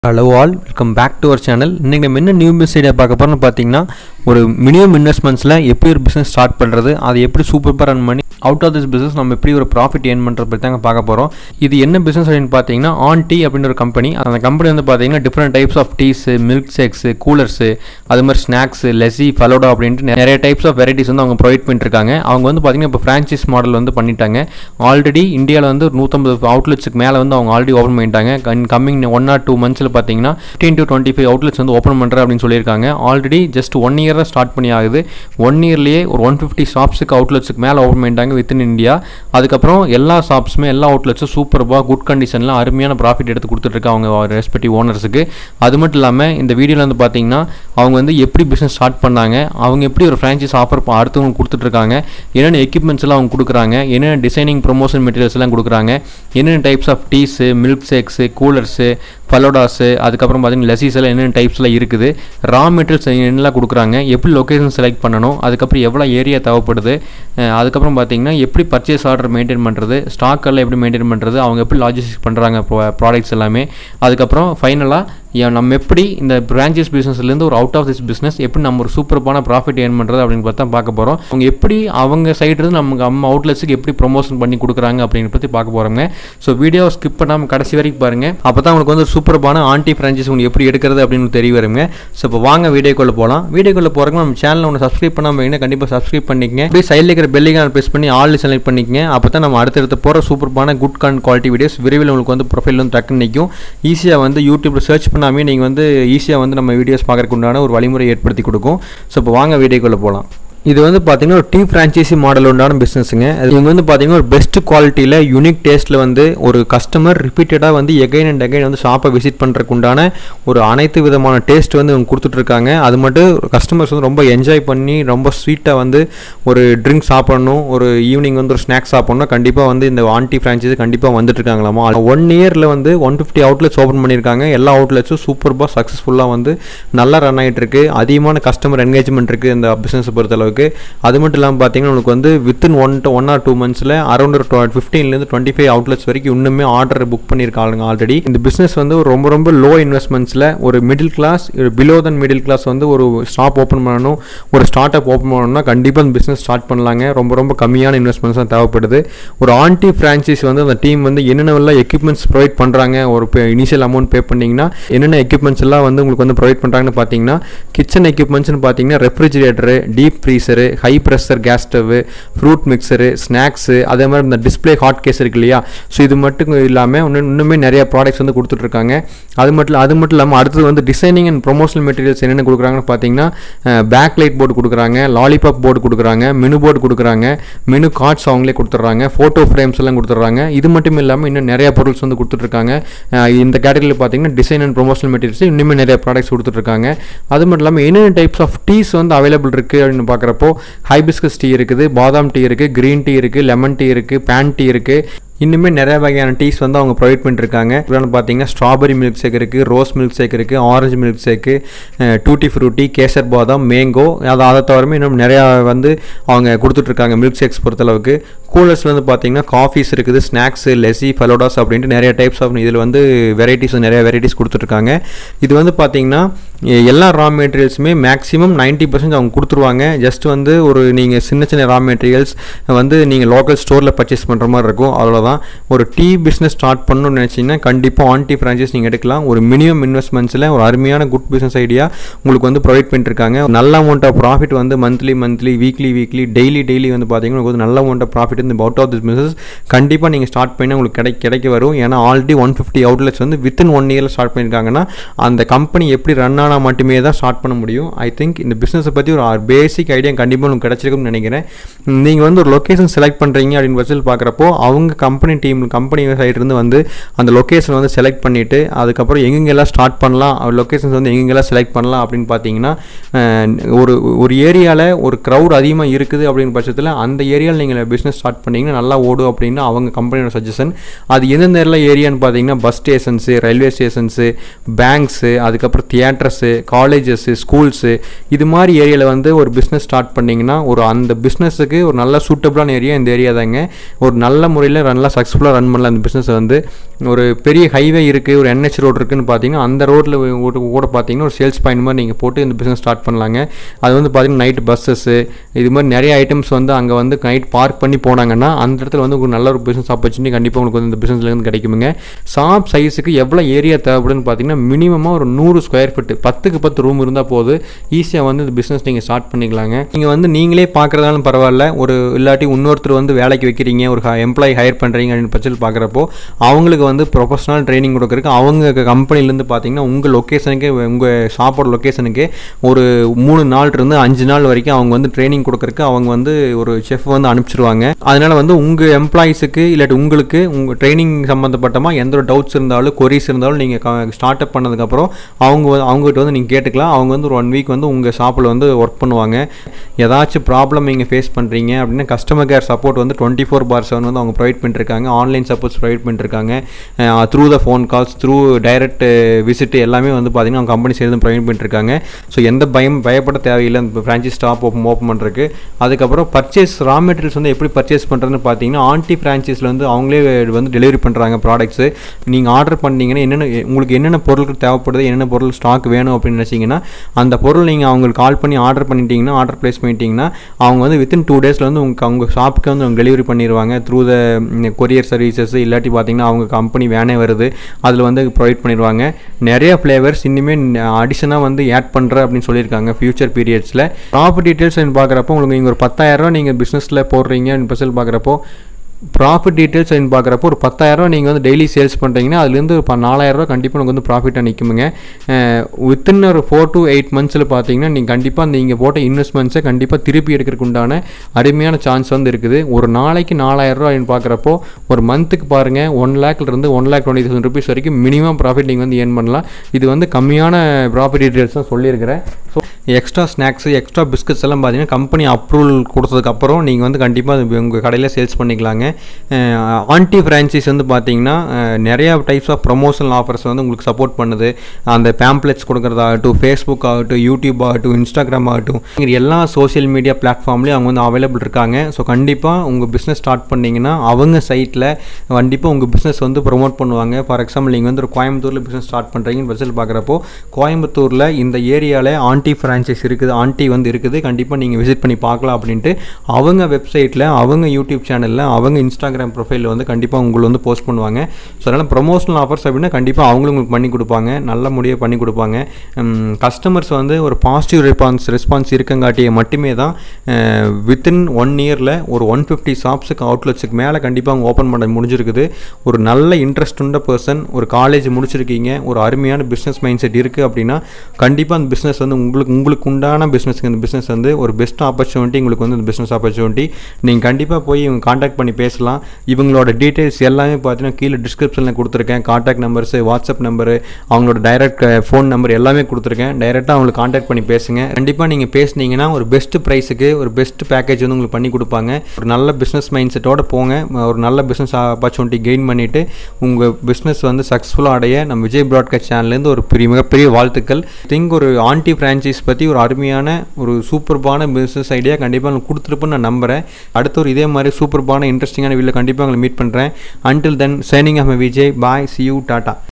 hello all welcome back to our channel இன்றைக்கி நம்ம என்ன நியூ பிஸ்னஸ் ஐடியா பார்க்க போகிறோம்னு பார்த்தீங்கன்னா ஒரு மினிமம் இன்வெஸ்ட்மெண்ட்ஸில் எப்படி ஒரு பிஸ்னஸ் ஸ்டார்ட் பண்ணுறது அதை எப்படி சூப்பராக ரன் பண்ணி அவுட் ஆஃப் திஸ் பிஸ்னஸ் நம்ம எப்படி ஒரு ப்ராஃபிட் ஏர்ன் பண்ணுறது பற்றி தாங்க பார்க்க போகிறோம் இது என்ன பிஸ்னஸ் அப்படின்னு பார்த்தீங்கன்னா ஆன் டீ அப்படின்ற ஒரு கம்பெனி அந்த கம்பெனி வந்து பார்த்தீங்கன்னா different types of teas milk shakes coolers அது மாதிரி ஸ்நாக்ஸு லெஸி ஃபலோடா அப்படின்ட்டு நிறைய டைப்ஸ் ஆஃப் வெரைட்டிஸ் வந்து அவங்க ப்ரொவைட் பண்ணிட்டுருக்காங்க அவங்க வந்து பார்த்தீங்கன்னா இப்போ ஃப்ரான்ச்சைஸ் மாடல் வந்து பண்ணிட்டாங்க ஆல்ரெடி இந்தியாவில் வந்து ஒரு நூற்றம்பது அவுட்லெட்ஸுக்கு மேலே வந்து அவங்க ஆல்ரெடி ஓப்பன் பண்ணிட்டாங்க கம்மிங் ஒன் ஆர் டூ மந்த்ஸில் பார்த்தீங்கன்னா fifteen to twenty five outlets வந்து ஓப்பன் பண்ணுறேன் அப்படின்னு சொல்லியிருக்காங்க ஆல்ரெடி ஜஸ்ட் ஒன் இயர் தான் ஸ்டார்ட் பண்ணி ஆகுது ஒன் இயர்லேயே ஒரு ஒன் ஃபிஃப்டி ஷாப்ஸுக்கு அவுட்லெட்ஸுக்கு மேலே ஓப்பன் பண்ணிட்டாங்க வித் இன் இந்தியா அதுக்கப்புறம் எல்லா ஷாப்ஸுமே எல்லா அவுட்லெட்ஸும் சூப்பராக குட் கண்டிஷனில் அருமையான ப்ராஃபிட் எடுத்து கொடுத்துட்ருக்காங்க அவங்க ரெஸ்பெக்டிவ் ஓனர்ஸுக்கு அது மட்டும் இல்லாமல் இந்த வீடியோவில் வந்து பார்த்தீங்கன்னா அவங்க வந்து எப்படி பிஸ்னஸ் ஸ்டார்ட் பண்ணாங்க அவங்க எப்படி ஒரு ஃப்ரான்ச்சைஸ் ஆஃபர் அடுத்தவங்க கொடுத்துட்ருக்காங்க என்னென்ன எக்யூப்மெண்ட்ஸ் எல்லாம் அவங்க கொடுக்குறாங்க என்னென்ன டிசைனிங் ப்ரொமோஷன் மெட்டீரியல்ஸ் எல்லாம் கொடுக்குறாங்க என்னென்ன types of teas milk shakes coolers faloodas அதுக்கப்புறம் பார்த்தீங்கன்னா லெசிஸ் எல்லாம் என்னென்ன டைப்ஸ்லாம் இருக்குது ரா மெட்டீரியல்ஸ் என்னெல்லாம் கொடுக்குறாங்க எப்படி லொக்கேஷன் செலக்ட் பண்ணணும் அதுக்கப்புறம் எவ்வளோ ஏரியா தேவைப்படுது அஹ் அதுக்கப்புறம் பார்த்தீங்கன்னா எப்படி பர்ச்சேஸ் ஆர்டர் மெயின்டைன் பண்ணுறது ஸ்டாக் எல்லாம் எப்படி மெயின்டைன் பண்ணுறது அவங்க எப்படி லாஜிஸ்டிக் பண்ணுறாங்க ப்ராடக்ட்ஸ் எல்லாமே அதுக்கப்புறம் ஃபைனலாக நம்ம எப்படி இந்த பிரான்ச்சஸ் பிஸ்னஸ்லேருந்து ஒரு அவுட் ஆஃப் திஸ் பிஸ்னஸ் எப்படி நம்ம ஒரு சூப்பரான ப்ராஃபிட் ஏர்ன் பண்ணுறது அப்படின்னு பார்த்தா பார்க்க போகிறோம் அவங்க எப்படி அவங்க சைட்லேருந்து நமக்கு நம்ம அவுட்லெட்ஸுக்கு எப்படி ப்ரொமோஷன் பண்ணி கொடுக்குறாங்க அப்படின்னு பற்றி பார்க்க போகிறோங்க ஸோ வீடியோ ஸ்கிப் பண்ணாமல் கடைசி வரைக்கும் பாருங்கள் அப்போ தான் உங்களுக்கு வந்து சூப்பரான ஆன்டி ஃப்ரான்ச்சைஸ் உங்களுக்கு எப்படி எடுக்கிறது அப்படின்னு தெரிய வருங்க ஸோ இப்போ வாங்க வீடியோக்குள்ளே போகலாம் வீடியோக்குள்ளே போகிறவங்க நம்ம சேனலில் ஒன்று சப்ஸ்கிரைப் பண்ணாமல் வைங்க கண்டிப்பாக சப்ஸ்கிரைப் பண்ணிக்கங்க அப்படியே சைடில் இருக்கிற பெல்லைக்கான ப்ரெஸ் பண்ணி ஆல் செலக்ட் பண்ணிக்கங்க அப்போ தான் நம்ம அடுத்தடுத்து போகிற சூப்பரான குட் கண்ட் குவாலிட்டி வீடியோஸ் விரைவில் உங்களுக்கு வந்து ப்ரொஃபைல் வந்து டக்குன்னு நிற்கும் ஈஸியாக வந்து யூடியூப்பில் சர்ச் பண்ணாமே நீங்கள் வந்து ஈஸியாக வந்து நம்ம வீடியோஸ் பார்க்கறதுக்கு உண்டான ஒரு வழிமுறை ஏற்படுத்தி கொடுக்கும் ஸோ இப்போ வாங்க வீடியோக்குள்ளே போகலாம் இது வந்து பார்த்தீங்கன்னா ஒரு டீ ஃப்ரான்ச்சைசி மாடல் உண்டான பிஸ்னஸுங்க இவங்க வந்து பார்த்தீங்கன்னா ஒரு பெஸ்ட் குவாலிட்டியில் யூனிக் டேஸ்ட்டில் வந்து ஒரு கஸ்டமர் ரிப்பீட்டடாக வந்து எகைன் அண்ட் எகைன் வந்து ஷாப்பை விசிட் பண்ணுறதுக்கு உண்டான ஒரு அனைத்து விதமான டேஸ்ட் வந்து இவங்க கொடுத்துட்ருக்காங்க அது மட்டும் கஸ்டமர்ஸ் வந்து ரொம்ப என்ஜாய் பண்ணி ரொம்ப ஸ்வீட்டாக வந்து ஒரு ட்ரிங்க் சாப்பிடணும் ஒரு ஈவினிங் வந்து ஒரு ஸ்நாக்ஸ் சாப்பிடணும் கண்டிப்பாக வந்து இந்த ஆன்டி ஃப்ரான்ச்சைசி கண்டிப்பாக வந்துட்டுருக்காங்களாமா ஒன் இயரில் வந்து ஒன் ஃபிஃப்டி அவுட்லெட்ஸ் ஓப்பன் பண்ணியிருக்காங்க எல்லா அவுட்லெட்ஸும் சூப்பராக சக்ஸஸ்ஃபுல்லாக வந்து நல்லா ரன் ஆகிட்டு இருக்கு அதிகமான கஸ்டமர் என்கேஜ்மெண்ட் இருக்குது இந்த பிஸ்னஸ் பொறுத்தளவுக்கு அது மட்டும் இல்லாமல் பார்த்தீங்கன்னா உங்களுக்கு வந்து within one one or two மந்த்ஸில் அரௌண்ட் ஒரு ஃபிஃப்டீன்லேருந்து டுவெண்ட்டி ஃபைவ் அவுட்லெட்ஸ் வரைக்கும் இன்னுமே ஆர்டர் புக் பண்ணியிருக்காங்க ஆல்ரெடி இந்த பிஸ்னஸ் வந்து ஒரு ரொம்ப ரொம்ப லோ இன்வெஸ்ட்மெண்ட்ஸில் ஒரு middle class below than middle class வந்து ஒரு ஷாப் ஓப்பன் பண்ணணும் ஒரு ஸ்டார்ட் அப் ஓப்பன் பண்ணணும்னா கண்டிப்பாக அந்த பிஸ்னஸ் ஸ்டார்ட் பண்ணலாங்க ரொம்ப ரொம்ப கம்மியான இன்வெஸ்ட்மெண்ட்ஸ் தான் தேவைப்படுது ஒரு ஆன்டி ஃப்ரான்ச்சைஸ் வந்து அந்த டீம் வந்து என்னென்ன எக்யூப்மெண்ட்ஸ் ப்ரொவைட் பண்ணுறாங்க ஒரு இனிஷியல் அமௌண்ட் பே பண்ணிங்கன்னா என்னென்ன எக்யூப்மெண்ட்ஸ் எல்லாம் வந்து உங்களுக்கு வந்து ப்ரொவைட் பண்ணுறாங்கன்னு பார்த்தீங்கன்னா கிச்சன் எக்யூப்மெண்ட்ஸ்னு பார்த்தீங்கன்னா refrigerator deep freezer high pressure gas stove fruit mixer snacks அதே மாதிரி இந்த டிஸ்பிளே ஹாட் கேஸ் இருக்கு இல்லையா ஸோ இது மட்டும் இல்லாமல் இன்னும் இன்னுமே நிறைய ப்ராடக்ட்ஸ் வந்து கொடுத்துட்ருக்காங்க அது மட்டும் அது மட்டும் இல்லாமல் அடுத்தது வந்து டிசைனிங் அண்ட் ப்ரொமோஷனல் மெட்டீரியல்ஸ் என்னென்ன கொடுக்குறாங்கன்னு பார்த்தீங்கன்னா பேக் லைட் போர்டு கொடுக்குறாங்க லாலிபாப் போர்டு கொடுக்குறாங்க மெனு போர்டு கொடுக்குறாங்க மெனு கார்ட்ஸ் அவங்களே கொடுத்துட்றாங்க ஃபோட்டோ ஃப்ரேம்ஸ் எல்லாம் கொடுத்துட்றாங்க இது மட்டும் இல்லாமல் இன்னும் நிறைய பொருள்ஸ் வந்து கொடுத்துட்ருக்காங்க இந்த கேட்டகரியில் பார்த்தீங்கன்னா டிசைன் அண்ட் ப்ரொமோஷனல் மெட்டீரியல்ஸ் இன்னுமே நிறைய ப்ராடக்ட்ஸ் கொடுத்துட்ருக்காங்க அது மட்டும் இல்லாமல் என்னென்ன டைப்ஸ் ஆஃப் டீஸ் வந்து அவைலபிள் இருக்குது அப்படின்னு பார்க்குறப்போ ஹைபிஸ்கஸ் டீ இருக்குது பாதாம் டீ இருக்குது க்ரீன் டீ இருக்குது லெமன் டீ இருக்குது பேன் டீ இருக்குது இன்னுமே நிறைய வகையான டீஸ் வந்து அவங்க ப்ரொவைட் பண்ணிருக்காங்க இப்போ பார்த்தீங்கன்னா ஸ்ட்ராபெரி மில்க் ஷேக் இருக்குது ரோஸ் மில்க் ஷேக் இருக்குது orange milk shake tutti frutti kesar பாதாம் மேங்கோ அதை அதை தவிரமே இன்னும் நிறையா வந்து அவங்க கொடுத்துட்ருக்காங்க மில்க் ஷேக்ஸ் பொறுத்தளவுக்கு கூலர்ஸ் வந்து பார்த்தீங்கன்னா காஃபீஸ் இருக்குது ஸ்நாக்ஸு லெசி ஃபலோடாஸ் அப்படின்ட்டு நிறைய டைப்ஸ் ஆஃப் இதில் வந்து வெரைட்டிஸ் நிறைய வெரைட்டிஸ் கொடுத்துட்ருக்காங்க இது வந்து பார்த்தீங்கன்னா எல்லா ரா மெட்டீரியல்ஸுமே மேக்ஸிமம் நைன்ட்டி பர்சன்ட் அவங்க கொடுத்துருவாங்க ஜஸ்ட் வந்து ஒரு நீங்கள் சின்ன சின்ன ரா மெட்டீரியல்ஸ் வந்து நீங்கள் லோக்கல் ஸ்டோரில் பர்ச்சேஸ் பண்ணுற மாதிரி இருக்கும் அவ்வளோதான் ஒரு டீ பிஸ்னஸ் ஸ்டார்ட் பண்ணணும்னு நினச்சிங்கன்னா கண்டிப்பாக ஆன்டி ஃப்ரான்ச்சைஸ் நீங்கள் எடுக்கலாம் ஒரு மினிமம் இன்வெஸ்ட்மெண்ட்ஸில் ஒரு அருமையான குட் பிஸ்னஸ் ஐடியா உங்களுக்கு வந்து ப்ரொவைட் பண்ணிட்டுருக்காங்க நல்ல அமௌண்ட் ஆஃப் ப்ராஃபிட் வந்து monthly monthly weekly weekly daily daily வந்து பார்த்தீங்கன்னா உங்களுக்கு வந்து நல்ல அமௌண்ட் ஆஃப் ப்ராஃபிட் இந்த அவுட் ஆஃப் திஸ் பிஸ்னஸ் கண்டிப்பாக நீங்கள் ஸ்டார்ட் பண்ணி உங்களுக்கு கிடை கிடைக்க வரும் ஏன்னா ஆல்ரெடி ஒன் ஃபிஃப்டி அவுட்லெட்ஸ் வந்து வித்தின் ஒன் இயரில் ஸ்டார்ட் பண்ணியிருக்காங்கன்னா அந்த கம்பெனி எப்படி ரன் ஆனால் மட்டுமே தான் ஸ்டார்ட் பண்ண முடியும் ஐ திங்க் இந்த பிஸ்னஸை பற்றி ஒரு பேசிக் ஐடியா கண்டிப்பாக உங்களுக்கு கிடச்சிருக்கும்னு நினைக்கிறேன் நீங்கள் வந்து ஒரு லொக்கேஷன் செலக்ட் பண்ணுறீங்க அப்படின்னு பட்சத்தில் பார்க்குறப்போ அவங்க கம்பெனி டீம் கம்பெனி சைட்லேருந்து வந்து அந்த லொக்கேஷன் வந்து செலக்ட் பண்ணிவிட்டு அதுக்கப்புறம் எங்கெங்கெல்லாம் ஸ்டார்ட் பண்ணலாம் லொக்கேஷன்ஸ் வந்து எங்கெங்கெல்லாம் செலக்ட் பண்ணலாம் அப்படின்னு பார்த்தீங்கன்னா ஒரு ஒரு ஏரியாவில் ஒரு க்ரௌட் அதிகமாக இருக்குது அப்படின்னு பட்சத்தில் அந்த ஏரியாவில் நீங்கள் பிஸ்னஸ் ஸ்டார்ட் ஸ்டார்ட் பண்ணிங்கன்னா நல்லா ஓடும் அப்படின்னு அவங்க கம்பெனியோட சஜஷன் அது எந்தெந்த ஏரியா ஏரியான்னு பார்த்தீங்கன்னா bus stations railway stations banks அதுக்கப்புறம் தியேட்டர்ஸு காலேஜஸ்ஸு ஸ்கூல்ஸு இது மாதிரி ஏரியாவில் வந்து ஒரு பிஸ்னஸ் ஸ்டார்ட் பண்ணிங்கன்னா ஒரு அந்த பிஸ்னஸுக்கு ஒரு நல்ல சூட்டபிளான ஏரியா இந்த ஏரியா தாங்க ஒரு நல்ல முறையில் நல்லா சக்ஸஸ்ஃபுல்லாக ரன் பண்ணலாம் அந்த பிஸ்னஸ் வந்து ஒரு பெரிய ஹைவே இருக்குது ஒரு என்ஹெச் ரோடு இருக்குன்னு பார்த்தீங்கன்னா அந்த ரோட்டில் கூட பார்த்தீங்கன்னா ஒரு சேல்ஸ் பாயிண்ட் மாதிரி நீங்கள் போட்டு இந்த பிஸ்னஸ் ஸ்டார்ட் பண்ணலாங்க அது வந்து பார்த்தீங்கன்னா நைட் பஸ்ஸஸ்ஸு இது மாதிரி நிறைய ஐட்டம்ஸ் வந்து அங்கே வந்து நைட் பார்க் பண்ணி போனாங்கன்னா அந்த இடத்துல வந்து உங்களுக்கு நல்ல ஒரு பிஸ்னஸ் ஆப்பர்ச்சுனிட்டி கண்டிப்பாக உங்களுக்கு வந்து இந்த பிஸ்னஸ்லேருந்து கிடைக்குமுங்க ஷாப் சைஸுக்கு எவ்வளோ ஏரியா தேவைப்படுன்னு பார்த்தீங்கன்னா மினிமமாக ஒரு நூறு ஸ்கொயர் ஃபீட் பத்துக்கு பத்து ரூம் இருந்தால் போது ஈஸியாக வந்து இந்த பிஸ்னஸ் நீங்கள் ஸ்டார்ட் பண்ணிக்கலாங்க நீங்கள் வந்து நீங்களே பார்க்குறதாலும் பரவாயில்ல ஒரு இல்லாட்டி இன்னொருத்தர் வந்து வேலைக்கு வைக்கிறீங்க ஒரு எம்ப்ளாயி ஹையர் பண்ணுறீங்க அப்படின்னு பட்சத்தில் பார்க்குறப்போ அவங்களுக்கு வந்து ப்ரொஃபஷனல் ட்ரைனிங் கொடுக்குறதுக்கு அவங்க கம்பெனிலேருந்து பார்த்தீங்கன்னா உங்கள் லொக்கேஷனுக்கு உங்கள் ஷாப்போட லொக்கேஷனுக்கு ஒரு மூணு நாள் இருந்து அஞ்சு நாள் வரைக்கும் அவங்க வந்து ட்ரைனிங் கொடுக்குறதுக்கு அவங்க வந்து ஒரு செஃப் வந்து அனுப்பிச்சிருவாங்க அதனால் வந்து உங்கள் எம்ப்ளாயிஸுக்கு இல்லாட்டி உங்களுக்கு உங்கள் ட்ரைனிங் சம்மந்தப்பட்டமாக எந்த ஒரு டவுட்ஸ் இருந்தாலும் கொரிஸ் இருந்தாலும் நீங்கள் ஸ்டார்ட் அப் பண்ணதுக்கப்புறம் அவங்க வந்து- அவங்ககிட்ட வந்து நீங்கள் கேட்டுக்கலாம் அவங்க வந்து ஒரு ஒன் வீக் வந்து உங்கள் ஷாப்பில் வந்து ஒர்க் பண்ணுவாங்க ஏதாச்சும் ப்ராப்ளம் நீங்கள் ஃபேஸ் பண்ணுறீங்க அப்படின்னா கஸ்டமர் கேர் சப்போர்ட் வந்து டுவெண்ட்டி ஃபோர் பார் செவன் வந்து அவங்க ப்ரொவைட் பண்ணிருக்காங்க ஆன்லைன் சப்போர்ட்ஸ் ப்ரொவைட் பண்ணிருக்காங்க through the phone calls through direct visit எல்லாமே வந்து பார்த்தீங்கன்னா அவங்க கம்பெனி சேர்ந்து ப்ரொவைட் பண்ணிருக்காங்க ஸோ எந்த பயம் பயப்பட தேவையில்லை இந்த ஃப்ரான்ச்சைஸ் ஸ்டாப் ஓப்பன் ஓப்பன் பண்ணுறதுக்கு அதுக்கப்புறம் பர்ச்சேஸ் ரா மெட்டீரியல்ஸ் வந்து எப்படி பர்ச்சேஸ் பண்ணுறதுன்னு பார்த்தீங்கன்னா ஆன்டி ஃப்ரான்ச்சைஸில் வந்து அவங்களே வந்து டெலிவரி பண்ணுறாங்க ப்ராடக்ட்ஸு நீங்கள் ஆர்டர் பண்ணீங்கன்னா என்னென்ன உங்களுக்கு என்னென்ன பொருட்கள் தேவைப்படுது என்னென்ன பொருள் ஸ்டாக் வேணும் அப்படின்னு நினச்சிங்கன்னா அந்த பொருள் நீங்கள் அவங்களுக்கு கால் பண்ணி ஆர்டர் பண்ணிட்டீங்கன்னா ஆர்டர் ப்ளேஸ் பண்ணிட்டீங்கன்னா அவங்க வந்து வித்தின் டூ டேஸில் வந்து உங்கள் அவங்க ஷாப்புக்கு வந்து அவங்க டெலிவரி பண்ணிடுவாங்க த்ரூ த கொரியர் சர்வீசஸ் இல்லாட்டி பார்த்தீங்கன்னா அவங்க கம்பெனி வேனே வருது அதில் வந்து ப்ரொவைட் பண்ணிடுவாங்க நிறைய ஃப்ளேவர்ஸ் இன்னுமே அடிஷனாக வந்து ஆட் பண்ணுற அப்படின்னு சொல்லியிருக்காங்க ஃபியூச்சர் பீரியட்ஸில் ப்ராப்பர்ட்டி டீட்டெயில்ஸ் பார்க்குறப்போ உங்களுக்கு நீங்கள் ஒரு பத்தாயிரரூவா நீங்கள் பிஸ்னஸில் போடுறீங்க பர்சல் பார்க்குறப்போ ப்ராஃபிட் டீட்டெயில்ஸ் அப்படின்னு பார்க்குறப்போ ஒரு பத்தாயிரரூவா நீங்கள் வந்து டெய்லி சேல்ஸ் பண்ணுறீங்கன்னா அதுலேருந்து இப்போ நாலாயிரரூவா கண்டிப்பாக உங்களுக்கு வந்து ப்ராஃபிட்டாக நிற்குமுங்க வித்தின் ஒரு ஃபோர் to எயிட் மந்த்ஸில் பார்த்தீங்கன்னா நீங்கள் கண்டிப்பாக நீங்கள் போட்ட இன்வெஸ்ட்மெண்ட்ஸை கண்டிப்பாக திருப்பி எடுக்கிறதுக்கு உண்டான அருமையான சான்ஸ் வந்து இருக்குது ஒரு நாளைக்கு நாலாயிரரூவா அப்படின்னு பார்க்குறப்போ ஒரு மந்த்துக்கு பாருங்கள் ஒன் லேக்லேருந்து one lakh twenty thousand rupees வரைக்கும் மினிமம் ப்ராஃபிட் நீங்கள் வந்து ஏர்ன் பண்ணலாம் இது வந்து கம்மியான ப்ராஃபிட் டீட்டெயில்ஸ் தான் சொல்லியிருக்கிறேன் so extra snacks extra biscuits எல்லாம் பார்த்தீங்கன்னா கம்பெனி அப்ரூவல் கொடுத்ததுக்கப்புறம் நீங்கள் வந்து கண்டிப்பாக உங்கள் கடையில் சேல்ஸ் பண்ணிக்கலாங்க ஆன்டி ஃப்ரான்ச்சைஸ் வந்து பார்த்தீங்கன்னா அஹ், நிறைய டைப்ஸ் ஆஃப் ப்ரொமோஷனல் ஆஃபர்ஸ் வந்து உங்களுக்கு சப்போர்ட் பண்ணுது அந்த பேம்ப்ளெட்ஸ் கொடுக்குறதாகட்டும் ஃபேஸ்புக் ஆகட்டும் யூடியூப் ஆகட்டும் இன்ஸ்டாகிராம் ஆகட்டும் இங்க எல்லா சோஷியல் மீடியா பிளாட்ஃபார்ம்லேயும் அவங்க வந்து அவைலபிள் இருக்காங்க ஸோ கண்டிப்பாக உங்கள் பிஸ்னஸ் ஸ்டார்ட் பண்ணீங்கன்னா அவங்க சைட்டில் கண்டிப்பாக உங்கள் பிஸ்னஸ் வந்து ப்ரொமோட் பண்ணுவாங்க ஃபார் எக்ஸாம்பிள் நீங்கள் வந்து ஒரு கோயம்புத்தூரில் பிஸ்னஸ் ஸ்டார்ட் பண்ணுறீங்கன்னு பட்சத்தில் பார்க்குறப்போ கோயம்புத்தூரில் இந்த ஏரியாவில் ஆன்டி ஃப்ரான்ச்சைஸ் இருக்குது ஆன்டி வந்து இருக்குது கண்டிப்பாக நீங்கள் விசிட் பண்ணி பார்க்கலாம் அப்படின்ட்டு அவங்க வெப்சைட்டில் அவங்க யூடியூப் சேனலில் அவங்க இன்ஸ்டாகிராம் ப்ரொஃபைலில் வந்து கண்டிப்பாக உங்களை வந்து போஸ்ட் பண்ணுவாங்க ஸோ அதனால் ப்ரொமோஷனல் ஆஃபர்ஸ் அப்படின்னா கண்டிப்பாக அவங்களும் உங்களுக்கு பண்ணி கொடுப்பாங்க நல்ல முடிய பண்ணி கொடுப்பாங்க கஸ்டமர்ஸ் வந்து ஒரு பாசிட்டிவ் ரெஸ்பான்ஸ் ரெஸ்பான்ஸ் இருக்கங்காட்டிய மட்டுமே தான் வித்தின் ஒன் இயரில் ஒரு ஒன் ஃபிஃப்டி ஷாப்ஸுக்கு அவுட்லெட்ஸுக்கு மேலே கண்டிப்பாக அவங்க ஓப்பன் பண்ண முடிஞ்சிருக்குது ஒரு நல்ல இன்ட்ரெஸ்ட் உண்ட பர்சன் ஒரு காலேஜ் முடிச்சிருக்கீங்க ஒரு அருமையான பிஸ்னஸ் மைண்ட் செட் இருக்குது அப்படின்னா கண்டிப்பாக அந்த பிஸ்னஸ் வந்து உங்களுக்கு உங்களுக்கு உண்டான பிஸ்னஸ்க்கு அந்த பிஸ்னஸ் வந்து ஒரு பெஸ்ட் ஆப்பர்ச்சுனிட்டி உங்களுக்கு வந்து அந்த பிஸ்னஸ் ஆப்பர்ச்சுனிட்டி நீங்கள் கண்டிப்பாக போய் இவங்க காண்டாக்ட் பண்ணி பேசலாம் இவங்களோட டீட்டெயில்ஸ் எல்லாமே பார்த்தீங்கன்னா கீழே டிஸ்கிரிப்ஷனில் கொடுத்துருக்கேன் காண்டாக்ட் நம்பர்ஸு வாட்ஸ்அப் நம்பரு அவங்களோட டைரக்ட் ஃபோன் நம்பர் எல்லாமே கொடுத்துருக்கேன் டைரெக்டாக அவங்களுக்கு காண்டாக்ட் பண்ணி பேசுங்க கண்டிப்பாக நீங்கள் பேசுனீங்கன்னா ஒரு பெஸ்ட் ப்ரைஸுக்கு ஒரு பெஸ்ட் பேக்கேஜ் வந்து உங்களுக்கு பண்ணி கொடுப்பாங்க ஒரு நல்ல பிஸ்னஸ் மைண்ட் செட்டோட போங்க ஒரு நல்ல பிஸ்னஸ் ஆப்பர்ச்சுனிட்டி கெயின் பண்ணிவிட்டு உங்கள் பிஸ்னஸ் வந்து சக்ஸஸ்ஃபுல்லாக அடைய நம்ம விஜய் ப்ராட்காஸ்ட் சேனல்லேருந்து ஒரு பெரிய மிகப்பெரிய வாழ்த்துக்கள் திங்க் ஒரு ஆன்டி ஃப்ரான்ச்சைஸ் பற்றி ஒரு அருமையான ஒரு சூப்பர்பான பிஸ்னஸ் ஐடியா கண்டிப்பாக உங்களுக்கு கொடுத்துருப்பேன்னு நான் நம்புகிறேன் அடுத்த ஒரு இதே மாதிரி சூப்பர்பான இன்ட்ரெஸ்டிங்கான வீடியோ கண்டிப்பாக உங்களை மீட் பண்ணுறேன் until then signing off Vijay bye see you tata